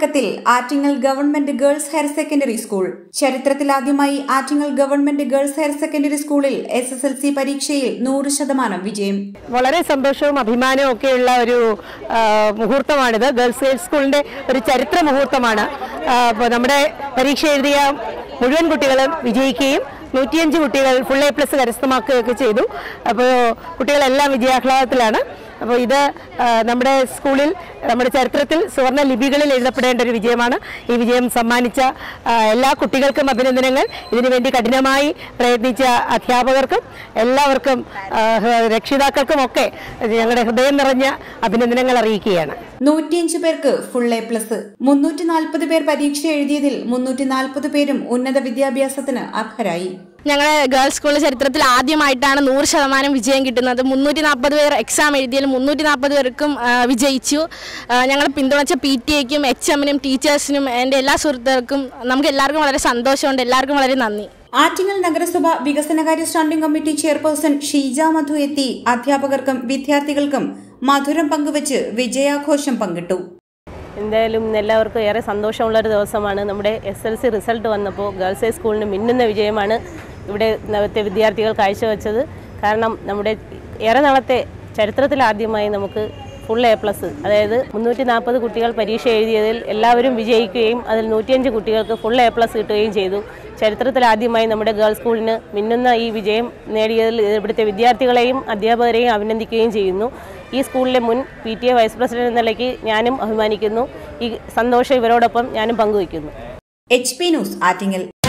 തുടക്കത്തിൽ Attingal government girls higher secondary school ചരിത്രത്തിലാദ്യമായി Attingal government girls higher secondary സ്കൂളിൽ എസ് എസ് എൽ സി പരീക്ഷയിൽ നൂറ് ശതമാനം വിജയം വളരെ സന്തോഷവും അഭിമാനവും ഒക്കെയുള്ള ഒരു ആ, മുഹൂർത്തമാണിത് ഗേൾസ് ഹൈ സ്കൂളിന്റെ ഒരു ചരിത്ര മുഹൂർത്തമാണ് ആ, അപ്പോൾ നമ്മുടെ പരീക്ഷ എഴുതിയ മുഴുവൻ കുട്ടികളും വിജയിക്കുകയും നൂറ്റിയഞ്ച് കുട്ടികൾ ഫുൾ എ പ്ലസ് കരസ്ഥമാക്കുകയൊക്കെ ചെയ്തു അപ്പോൾ കുട്ടികളെല്ലാം വിജയാഹ്ലാദത്തിലാണ് അപ്പോൾ ഇത് ആ, നമ്മുടെ സ്കൂളിൽ നമ്മുടെ ചരിത്രത്തിൽ സുവർണ്ണ ലിപികളിൽ എഴുതപ്പെടേണ്ട ഒരു വിജയമാണ് ഈ വിജയം സമ്മാനിച്ച ആ, എല്ലാ കുട്ടികൾക്കും അഭിനന്ദനങ്ങൾ ഇതിനുവേണ്ടി കഠിനമായി പ്രയത്നിച്ച അധ്യാപകർക്കും എല്ലാവർക്കും ആ, രക്ഷിതാക്കൾക്കും ഒക്കെ ഞങ്ങളുടെ ഹൃദയം നിറഞ്ഞ അഭിനന്ദനങ്ങൾ അറിയിക്കുകയാണ് നൂറ്റിയഞ്ച് പേർക്ക് ഫുൾ എ പ്ലസ് മുന്നൂറ്റി നാൽപ്പത് പേർ പരീക്ഷ എഴുതിയതിൽ മുന്നൂറ്റി നാൽപ്പത് പേരും ഉന്നത വിദ്യാഭ്യാസത്തിന് അർഹരായി ഞങ്ങളുടെ ഗേൾസ് സ്കൂളിന്റെ ചരിത്രത്തിൽ ആദ്യമായിട്ടാണ് നൂറ് ശതമാനം വിജയം കിട്ടുന്നത് മുന്നൂറ്റി നാൽപ്പത് പേർ എക്സാം എഴുതിയാൽ മുന്നൂറ്റി നാൽപ്പത് പേർക്കും ആ, വിജയിച്ചു ഞങ്ങൾ പിന്തുണച്ച പി ടി എക്കും എച്ച് എമ്മിനും ടീച്ചേഴ്സിനും എൻ്റെ എല്ലാ സുഹൃത്തുക്കൾക്കും നമുക്ക് എല്ലാവർക്കും വളരെ സന്തോഷമുണ്ട് എല്ലാവർക്കും വളരെ നന്ദി ആറ്റിങ്ങൽ നഗരസഭ വികസനകാര്യ standing committee chairperson Sheeja Madhu എത്തി അധ്യാപകർക്കും വിദ്യാർത്ഥികൾക്കും മധുരം പങ്കുവച്ച് വിജയാഘോഷം പങ്കിട്ടു എന്തായാലും ഇന്ന് എല്ലാവർക്കും ഏറെ സന്തോഷമുള്ളൊരു ദിവസമാണ് നമ്മുടെ എസ് എൽ സി റിസൾട്ട് വന്നപ്പോൾ ഗേൾസ് ഹൈ സ്കൂളിന് മിന്നുന്ന വിജയമാണ് ഇവിടെ ഇന്നത്തെ വിദ്യാർത്ഥികൾ കാഴ്ചവെച്ചത് കാരണം നമ്മുടെ ഏറെ നാളത്തെ ചരിത്രത്തിലാദ്യമായി നമുക്ക് ഫുൾ എ പ്ലസ് അതായത് മുന്നൂറ്റി നാൽപ്പത് കുട്ടികൾ പരീക്ഷ എഴുതിയതിൽ എല്ലാവരും വിജയിക്കുകയും അതിൽ നൂറ്റിയഞ്ച് കുട്ടികൾക്ക് ഫുൾ എ പ്ലസ് കിട്ടുകയും ചെയ്തു ചരിത്രത്തിലാദ്യമായി നമ്മുടെ ഗേൾസ് സ്കൂളിന് മിന്നുന്ന ഈ വിജയം നേടിയതിൽ ഇവിടുത്തെ വിദ്യാർത്ഥികളെയും അധ്യാപകരെയും അഭിനന്ദിക്കുകയും ചെയ്യുന്നു ഈ സ്കൂളിലെ മുൻ P T A vice president എന്ന നിലയ്ക്ക് ഞാനും അഭിമാനിക്കുന്നു ഈ സന്തോഷം ഇവരോടൊപ്പം ഞാനും പങ്കുവയ്ക്കുന്നു എച്ച് പി ന്യൂസ് ആറ്റിങ്ങൽ